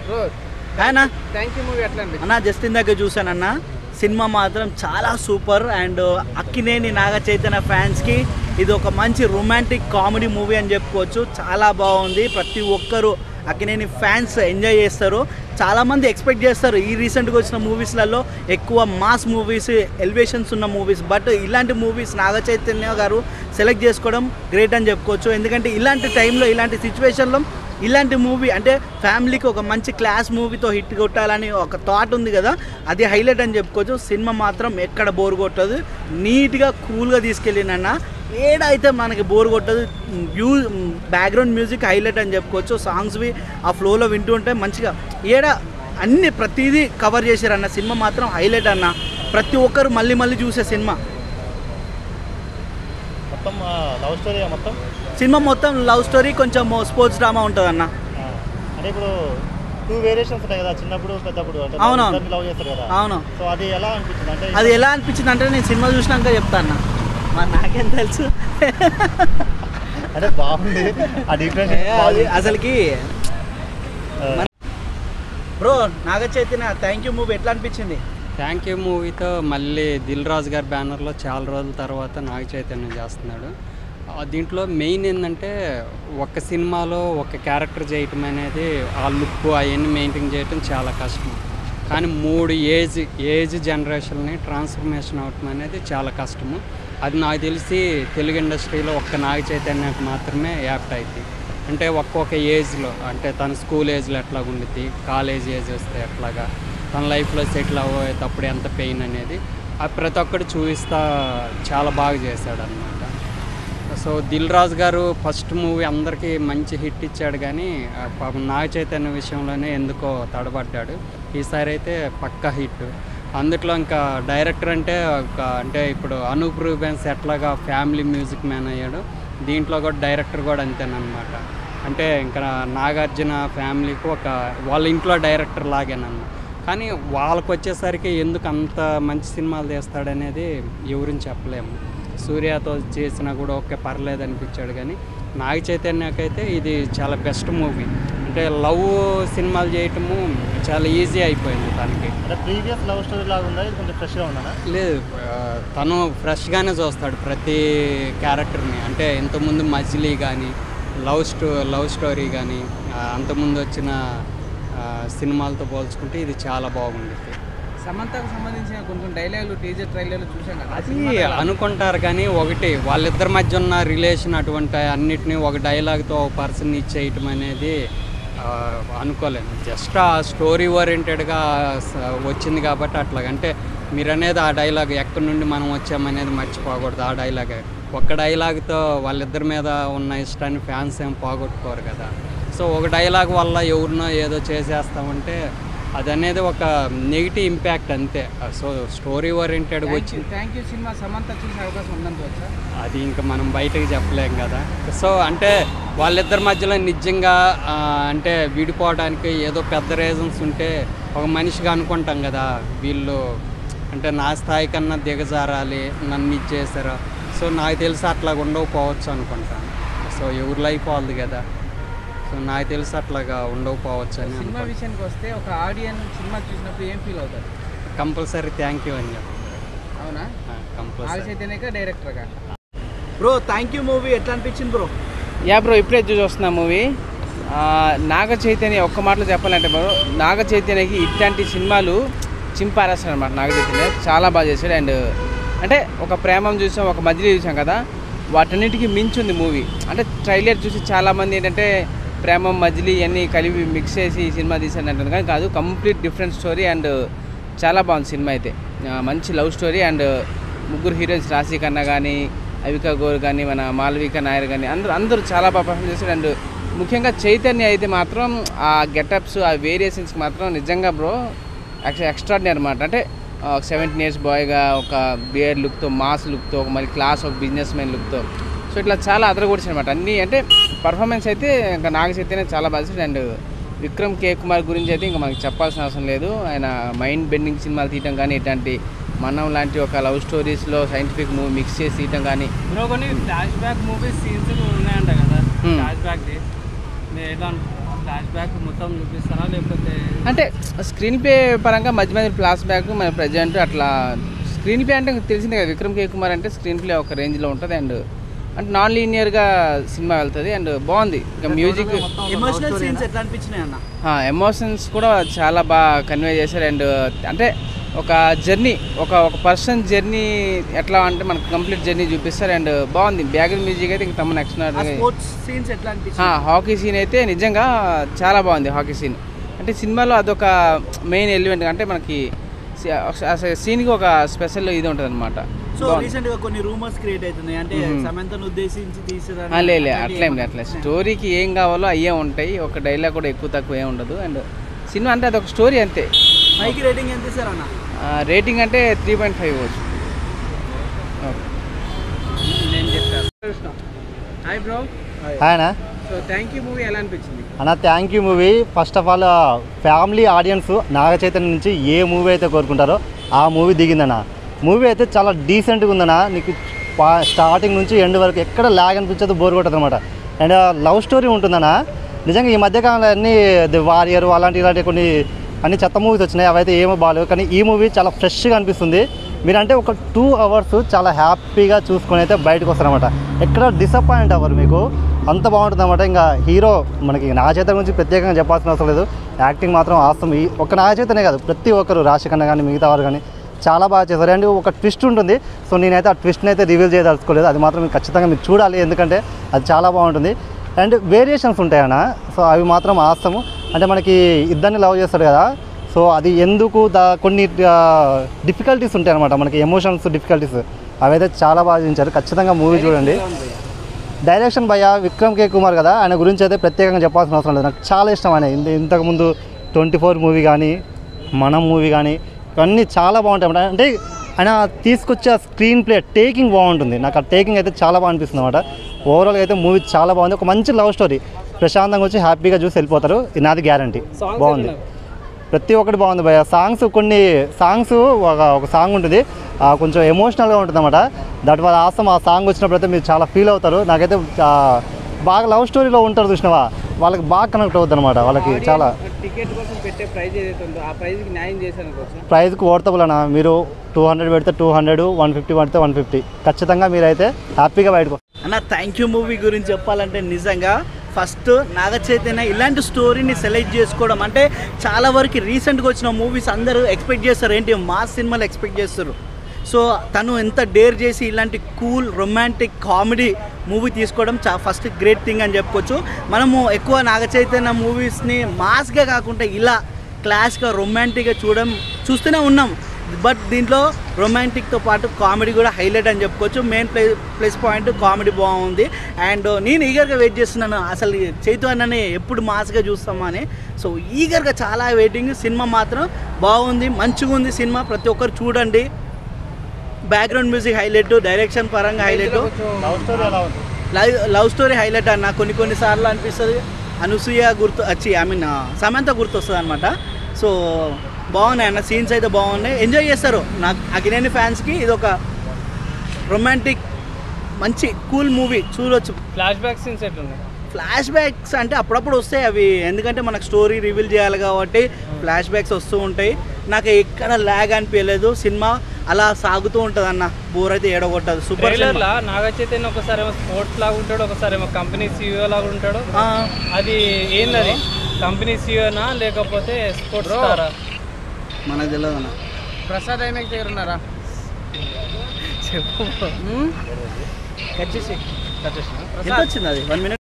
Bro ఆయన thank you movie ఎట్లా అనిపించింది అన్న జస్ట్ ఇందాక చూసానన్న సినిమా మాత్రం చాలా సూపర్ అండ్ అక్కినేని నాగ చైతన్య ఫ్యాన్స్కి ఇది ఒక మంచి రొమాంటిక్ కామెడీ మూవీ అని చెప్పుకోవచ్చు చాలా బాగుంది ప్రతి ఒక్కరు అక్కినేని ఫ్యాన్స్ ఎంజాయ్ చేస్తారు చాలామంది ఎక్స్పెక్ట్ చేస్తారు ఈ రీసెంట్గా వచ్చిన మూవీస్లలో ఎక్కువ మాస్ మూవీస్ ఎలివేషన్స్ ఉన్న మూవీస్ బట్ ఇలాంటి మూవీస్ నాగ చైతన్య గారు సెలెక్ట్ చేసుకోవడం గ్రేట్ అని చెప్పుకోవచ్చు ఎందుకంటే ఇలాంటి టైంలో ఇలాంటి సిచ్యువేషన్లో ఇలాంటి మూవీ అంటే ఫ్యామిలీకి ఒక మంచి క్లాస్ మూవీతో హిట్ కొట్టాలని ఒక థాట్ ఉంది కదా అది హైలైట్ అని చెప్పుకోవచ్చు సినిమా మాత్రం ఎక్కడ బోర్ కొట్టదు నీట్గా కూల్గా తీసుకెళ్ళినన్న ఏడైతే మనకి బోర్ కొట్టదు వ్యూ బ్యాక్గ్రౌండ్ మ్యూజిక్ హైలైట్ అని చెప్పుకోవచ్చు సాంగ్స్వి ఆ ఫ్లోలో వింటూ ఉంటే మంచిగా ఏడ అన్ని ప్రతిదీ కవర్ చేశారన్న సినిమా మాత్రం హైలైట్ అన్న ప్రతి ఒక్కరు మళ్ళీ మళ్ళీ చూసే సినిమా మొత్తం లవ్ స్టోరీ మొత్తం సినిమా మొత్తం లవ్ స్టోరీ కొంచెం స్పోర్ట్స్ డ్రామా ఉంటుందన్న ఆ, అంటే ఇప్పుడు టూ వేరియేషన్స్ ఉంటాయి కదా చిన్నప్పుడు పెద్దప్పుడు అంటే అవునవును. లవ్ చేస్తారు కదా అవును సో అది ఎలా అనిపించింది అంటే అది ఎలా అనిపించింది అంటే నేను సినిమా చూసినాక చెప్తాను మరి నాకేం తెలుసు అంటే బాగుంది ఆ డిఫరెన్స్ అది అసలుకి bro Naga Chaitanya thank you movie ఎట్లా అనిపించింది థ్యాంక్ యూ మూవీతో మళ్ళీ దిల్ రాజు గారి బ్యానర్లో చాలా రోజుల తర్వాత నాగ చైతన్యం చేస్తున్నాడు ఆ దీంట్లో మెయిన్ ఏంటంటే ఒక సినిమాలో ఒక క్యారెక్టర్ చేయటం అనేది ఆ లుక్ అవన్నీ మెయింటైన్ చేయటం చాలా కష్టం కానీ మూడు ఏజ్ ఏజ్ జనరేషన్ని ట్రాన్స్ఫర్మేషన్ అవటం అనేది చాలా కష్టము అది నాకు తెలిసి తెలుగు ఇండస్ట్రీలో ఒక్క నాగ చైతన్యకు మాత్రమే యాప్ట్ అవుతుంది అంటే ఒక్కొక్క ఏజ్లో అంటే తన స్కూల్ ఏజ్లో ఎట్లా ఉండిద్ది కాలేజ్ ఏజ్ వస్తే ఎట్లాగా తన లైఫ్లో సెటిల్ అవ్వేటప్పుడు ఎంత పెయిన్ అనేది ఆ ప్రతి ఒక్కటి చూపిస్తా చాలా బాగా చేశాడు అనమాట సో దిల్ రాజు గారు ఫస్ట్ మూవీ అందరికీ మంచి హిట్ ఇచ్చాడు కానీ ఆ పాపం నాగ చైతన్య విషయంలోనే ఎందుకో తడబడ్డాడు ఈసారి అయితే పక్కా హిట్ అందుట్లో ఇంకా డైరెక్టర్ అంటే ఒక అంటే ఇప్పుడు అనూప్ రూబెన్స్ ఎట్లాగా ఫ్యామిలీ మ్యూజిక్ మ్యాన్ అయ్యాడు దీంట్లో కూడా డైరెక్టర్ కూడా అంతేనమాట అంటే ఇంకా నాగార్జున ఫ్యామిలీకి ఒక వాళ్ళ ఇంట్లో డైరెక్టర్ లాగేనన్నమాట కానీ వాళ్ళకి వచ్చేసరికి ఎందుకు అంత మంచి సినిమాలు తీస్తాడనేది ఎవరిని చెప్పలేము సూర్యతో చేసినా కూడా ఓకే పర్లేదు అనిపించాడు కానీ నాగ చైతన్యకైతే ఇది చాలా బెస్ట్ మూవీ అంటే లవ్ సినిమాలు చేయటము చాలా ఈజీ అయిపోయింది తనకి అంటే ప్రీవియస్ లవ్ స్టోరీ లాగా ఉందా ఇది కొంచెం ఫ్రెష్గా ఉందా లేదు ఆ, తను ఫ్రెష్గానే చూస్తాడు ప్రతి క్యారెక్టర్ని అంటే ఇంతకుముందు మజిలీ కానీ లవ్ స్టో లవ్ స్టోరీ కానీ అంతకుముందు వచ్చిన ఆ, సినిమాలతో పోల్చుకుంటే ఇది చాలా బాగుంది సమంతకు సంబంధించిన కొన్ని కొన్ని డైలాగులు టీజర్ ట్రైలర్లు చూసాం కదా అది అనుకుంటారు కానీ ఒకటి వాళ్ళిద్దరి మధ్య ఉన్న రిలేషన్ అటువంటి అన్నిటినీ ఒక డైలాగ్తో ఒక పర్సన్ ఇచ్చేయటం అనేది ఆ, అనుకోలేము జస్ట్ ఆ స్టోరీ ఓరియంటెడ్గా వచ్చింది కాబట్టి అట్లాగ అంటే మీరు అనేది ఆ డైలాగ్ ఎక్కడి నుండి మనం వచ్చామనేది మర్చిపోకూడదు ఆ డైలాగ్ ఒక్క డైలాగ్తో వాళ్ళిద్దరి మీద ఉన్న ఇష్టాన్ని ఫ్యాన్స్ ఏం పోగొట్టుకోరు కదా సో ఒక డైలాగ్ వల్ల ఎవరినో ఏదో చేసేస్తామంటే అది అనేది ఒక నెగిటివ్ ఇంపాక్ట్ అంతే సో స్టోరీ ఓరియంటెడ్గా వచ్చి థ్యాంక్ యూ సినిమా సమంత చూసే అవకాశం ఉందనుకోవచ్చా అది ఇంకా మనం బయటకు చెప్పలేం కదా సో అంటే వాళ్ళిద్దరి మధ్యలో నిజంగా ఆ, అంటే విడిపోవడానికి ఏదో పెద్ద రీజన్స్ ఉంటే ఒక మనిషిగా అనుకుంటాం కదా వీళ్ళు అంటే నా స్థాయి కన్నా దిగజారాలి నన్ను ఇది చేశారు సో నాకు తెలిసి అట్లా ఉండకపోవచ్చు అనుకుంటాను సో ఎవరి లైఫ్ వాళ్ళది కదా సో నాకు తెలిసి అట్లాగా ఉండకపోవచ్చు అని సినిమా అనుకుంటాను విషయానికి వస్తే ఒక ఆడియన్స్ సినిమా చూసినప్పుడు ఏం ఫీల్ అవుతారు కంపల్సరీ థ్యాంక్ యూ అని చెప్పి అవునా నాగ కంపల్సరీ చైతన్యక డైరెక్టర్గా బ్రో థ్యాంక్ యూ మూవీ ఎట్లా అనిపించింది బ్రో యా బ్రో ఇప్పుడే చూసి వస్తున్నా మూవీ నాగ చైతన్య ఒక్క మాటలో చెప్పాలంటే బ్రో నాగ చైతన్యకి ఇట్లాంటి సినిమాలు చింపారేస్తాడు అనమాట నాగ చైతన్య చాలా బాగా చేశాడు అండ్ అంటే ఒక ప్రేమం చూసాం ఒక మధ్యలో చూసాం కదా వాటన్నిటికీ మించింది మూవీ అంటే ట్రైలర్ చూసి చాలామంది ఏంటంటే ప్రేమం మజిలీ ఇవన్నీ కలిపి మిక్స్ చేసి ఈ సినిమా తీసాడు అంటుంది కానీ కాదు కంప్లీట్ డిఫరెంట్ స్టోరీ అండ్ చాలా బాగుంది సినిమా అయితే ఆ, మంచి లవ్ స్టోరీ అండ్ ముగ్గురు హీరోయిన్స్ రాశి కన్నా కానీ అవికా గోర్ కానీ మన మాలవిక నాయర్ కానీ అందరూ అందరూ చాలా బాగా పర్ఫామ్ చేశారు అండ్ ముఖ్యంగా చైతన్య అయితే మాత్రం ఆ గెటప్స్ ఆ వేరియేషన్స్కి మాత్రం నిజంగా బ్రో ఎక్స్ట్రాడినరీ అనమాట అంటే సెవెంటీన్ ఇయర్స్ బాయ్గా ఒక బియర్ లుక్తో మాస్ లుక్తో ఒక మళ్ళీ క్లాస్ ఒక బిజినెస్ మ్యాన్ లుక్తో సో ఇట్లా చాలా అదరగొడిచి అనమాట అన్నీ అంటే పర్ఫార్మెన్స్ అయితే ఇంకా నాగ చైతన్య చాలా బాగా చేశాడు అండ్ విక్రమ్ కే కుమార్ గురించి అయితే ఇంకా మనకి చెప్పాల్సిన అవసరం లేదు ఆయన మైండ్ బెండింగ్ సినిమాలు తీయటం కానీ ఇట్లాంటి మనం లాంటి ఒక లవ్ స్టోరీస్లో సైంటిఫిక్ మూవీ మిక్స్ చేసి తీయటం కానీ బ్రో కొన్ని ఫ్లాష్ బ్యాక్ మూవీస్ సీన్స్ ఉన్నాయంట కదా Hmm. ఫ్లాష్ బ్యాక్ ఎలా ఫ్లాష్ బ్యాక్ మొత్తం చూపిస్తారా లేకపోతే అంటే స్క్రీన్ ప్లే పరంగా మధ్య మధ్య ఫ్లాష్ బ్యాక్ మన ప్రజెంట్ అట్లా స్క్రీన్ ప్లే అంటే తెలిసిందే కదా విక్రమ్ కే కుమార్ అంటే స్క్రీన్ ప్లే ఒక రేంజ్లో ఉంటుంది అండ్ అంటే నాన్ లీనియర్గా సినిమా వెళ్తుంది అండ్ బాగుంది ఇంకా మ్యూజిక్ ఎమోషనల్ సీన్స్ ఎట్లా అనిపించినాయి అన్న ఎమోషన్స్ కూడా చాలా బాగా కన్వే చేశారు అండ్ అంటే ఒక జర్నీ ఒక ఒక పర్సన్ జర్నీ ఎట్లా అంటే మనకు కంప్లీట్ జర్నీ చూపిస్తారు అండ్ బాగుంది బ్యాక్గ్రౌండ్ మ్యూజిక్ అయితే ఇంక తమ నెక్స్ట్ ఆ స్పోర్ట్స్ సీన్స్ ఎట్లా అనిపించింది హాకీ సీన్ అయితే నిజంగా చాలా బాగుంది హాకీ సీన్ అంటే సినిమాలో అదొక మెయిన్ ఎలిమెంట్ అంటే మనకి సీన్కి ఒక స్పెషల్ ఇది ఉంటుంది అనమాట సో రీసెంట్ గా కొన్ని రూమర్స్ క్రియేట్ అవుతున్నాయి అంటే సమంతను ఉద్దేశించి తీసిరా లేదు అట్లేం లేదు అట్లా స్టోరీకి ఏం కావాలో అయ్యే ఉంటాయి ఒక డైలాగ్ కూడా ఎక్కువ తక్కువ ఏం ఉండదు అండ్ సినిమా అంటే అదొక స్టోరీ అంతే పైకి రేటింగ్ ఎంత ఇస్తారు అన్న రేటింగ్ అంటే త్రీ పాయింట్ ఫైవ్ వచ్చు నేను చెప్పాను హాయ్ బ్రో ఆయన సో థ్యాంక్ యూ మూవీ ఎలా అనిపించింది అన్న thank you movie first of all family audience Naga Chaitanya నుంచి ఏ మూవీ అయితే కోరుకుంటారో ఆ మూవీ దిగిందన్న మూవీ అయితే చాలా డీసెంట్గా ఉందన్న నీకు పా- స్టార్టింగ్ నుంచి ఎండ్ వరకు ఎక్కడ లాగ్ అనిపించదు బోర్ కొట్టదు అనమాట అండ్ లవ్ స్టోరీ ఉంటుందన్న నిజంగా ఈ మధ్యకాలంలో అన్ని ది వారియర్ అలాంటి ఇలాంటి కొన్ని అన్ని చెత్త మూవీస్ వచ్చినాయి అవైతే ఏమో బాగాలేవు కానీ ఈ మూవీ చాలా ఫ్రెష్గా అనిపిస్తుంది మీరంటే ఒక టూ అవర్స్ చాలా హ్యాపీగా చూసుకొని అయితే బయటకు వస్తారనమాట ఎక్కడ డిసప్పాయింట్ అవ్వరు మీకు అంత బాగుంటుంది అనమాట ఇంకా హీరో మనకి నాగచేత గురించి ప్రత్యేకంగా చెప్పాల్సిన అవసరం లేదు యాక్టింగ్ మాత్రం ఆస్తం ఈ ఒక నాగచేతనే కాదు ప్రతి ఒక్కరు రాశికన్న కానీ మిగతా వారు కానీ చాలా బాగా చేశారు అండ్ ఒక ట్విస్ట్ ఉంటుంది సో నేనైతే ఆ ట్విస్ట్ని అయితే రివీల్ చేయదలుచుకోలేదు అది మాత్రం మీరు ఖచ్చితంగా మీరు చూడాలి ఎందుకంటే అది చాలా బాగుంటుంది అండ్ వేరియేషన్స్ ఉంటాయన్న సో అవి మాత్రం ఆస్తము అంటే మనకి ఇద్దరిని లవ్ చేస్తాడు కదా సో అది ఎందుకు దా కొన్ని డిఫికల్టీస్ ఉంటాయి అనమాట మనకి ఎమోషన్స్ డిఫికల్టీస్ అవైతే చాలా బాగా చూపించారు ఖచ్చితంగా మూవీ చూడండి డైరెక్షన్ భయ్య విక్రమ్ కే కుమార్ కదా ఆయన గురించి అయితే ప్రత్యేకంగా చెప్పాల్సిన అవసరం లేదు నాకు చాలా ఇష్టం ఆయన ఇంత ఇంతకుముందు ట్వంటీ ఫోర్ మూవీ కానీ మనం మూవీ కానీ ఇవన్నీ చాలా బాగుంటాయి అన్నమాట అంటే ఆయన తీసుకొచ్చే ఆ స్క్రీన్ ప్లే టేకింగ్ బాగుంటుంది నాకు ఆ టేకింగ్ అయితే చాలా బాగా అనిపిస్తుంది అనమాట ఓవరాల్గా అయితే మూవీ చాలా బాగుంది ఒక మంచి లవ్ స్టోరీ ప్రశాంతంగా వచ్చి హ్యాపీగా చూసి వెళ్ళిపోతారు ఇది నాది గ్యారంటీ బాగుంది ప్రతి ఒక్కటి బాగుంది భయ సాంగ్స్ కొన్ని సాంగ్స్ ఒక ఒక సాంగ్ ఉంటుంది ఆ, కొంచెం ఎమోషనల్గా ఉంటుంది అనమాట దట్ వాళ్ళ ఆసం ఆ సాంగ్ వచ్చినప్పుడు అయితే మీరు చాలా ఫీల్ అవుతారు నాకైతే ఆ, బాగా లవ్ స్టోరీలో ఉంటారు చూసినావా వాళ్ళకి బాగా కనెక్ట్ అవుతుంది అనమాట వాళ్ళకి చాలా టికెట్ కోసం పెట్టే ప్రైజ్ ఏదైతే ఉందో ఆ ప్రైజ్కి న్యాయం చేశాను అనుకోవచ్చు ప్రైస్కి ఓడతబుల్ అన్న మీరు టూ హండ్రెడ్ పెడితే టూ హండ్రెడ్ వన్ ఫిఫ్టీ పడితే వన్ ఫిఫ్టీ ఖచ్చితంగా మీరైతే హ్యాపీగా బయటకు అన్న థ్యాంక్ యూ మూవీ గురించి చెప్పాలంటే నిజంగా ఫస్ట్ నాగ చైతన్య ఇలాంటి స్టోరీని సెలెక్ట్ చేసుకోవడం అంటే చాలా వరకు రీసెంట్గా వచ్చిన మూవీస్ అందరూ ఎక్స్పెక్ట్ చేస్తారు ఏంటి మాస్ సినిమాలు ఎక్స్పెక్ట్ చేస్తారు సో తను ఎంత డేర్ చేసి ఇలాంటి కూల్ రొమాంటిక్ కామెడీ మూవీ తీసుకోవడం చా ఫస్ట్ గ్రేట్ థింగ్ అని చెప్పుకోవచ్చు మనము ఎక్కువ నాగ చైతన్య మూవీస్ని మాస్గా కాకుండా ఇలా క్లాస్గా రొమాంటిక్గా చూడడం చూస్తూనే ఉన్నాం బట్ దీంట్లో రొమాంటిక్తో పాటు కామెడీ కూడా హైలైట్ అని చెప్పుకోవచ్చు main play plus point comedy బాగుంది అండ్ నేను ఈగర్గా వెయిట్ చేస్తున్నాను అసలు చైతు అన్నని ఎప్పుడు మాస్గా చూస్తామా అని సో ఈగర్గా చాలా వెయిటింగ్ సినిమా మాత్రం బాగుంది మంచిగా ఉంది సినిమా ప్రతి ఒక్కరు చూడండి బ్యాక్గ్రౌండ్ మ్యూజిక్ హైలైట్ డైరెక్షన్ పరంగా హైలైట్ లవ్ స్టోరీ ఎలా ఉంది లవ్ లవ్ స్టోరీ హైలైట్ అన్న కొన్ని కొన్ని సార్లు అనిపిస్తుంది అనసూయ గుర్తు వచ్చి ఐ మీన్ సమంత గుర్తు వస్తుంది అనమాట సో బాగున్నాయి అన్న సీన్స్ అయితే బాగున్నాయి ఎంజాయ్ చేస్తారు నాకు అగినేని ఫ్యాన్స్కి ఇది ఒక రొమాంటిక్ మంచి కూల్ మూవీ చూడొచ్చు ఫ్లాష్ బ్యాక్ సీన్స్ ఎట్లున్నాయి ఫ్లాష్ బ్యాక్స్ అంటే అప్పుడప్పుడు వస్తాయి అవి ఎందుకంటే మనకు స్టోరీ రివీల్ చేయాలి కాబట్టి ఫ్లాష్ బ్యాక్స్ వస్తూ ఉంటాయి నాకు ఎక్కడ ల్యాగ్ అనిపించలేదు సినిమా అలా సాగుతూ ఉంటుంది అన్న బోర్ అయితే ఏడగొట్టదు సూపర్ ట్రైలర్ లా నాగ చైతన్య ఒకసారి ఏమో స్పోర్ట్స్ లాగా ఉంటాడు ఒకసారి ఏమో కంపెనీ సీఈఓ లాగా ఉంటాడు అది ఏంది అది కంపెనీ సీఈఓనా లేకపోతే స్పోర్ట్స్ స్టారా మనకు తెలియదు అన్న ప్రసాద్ ఐమాక్స్ దగ్గర ఉన్నారా చెప్పు మ్మ్? కట్ చేసి కట్ చేసినా? ఎంత వచ్చింది అది వన్ మినిట్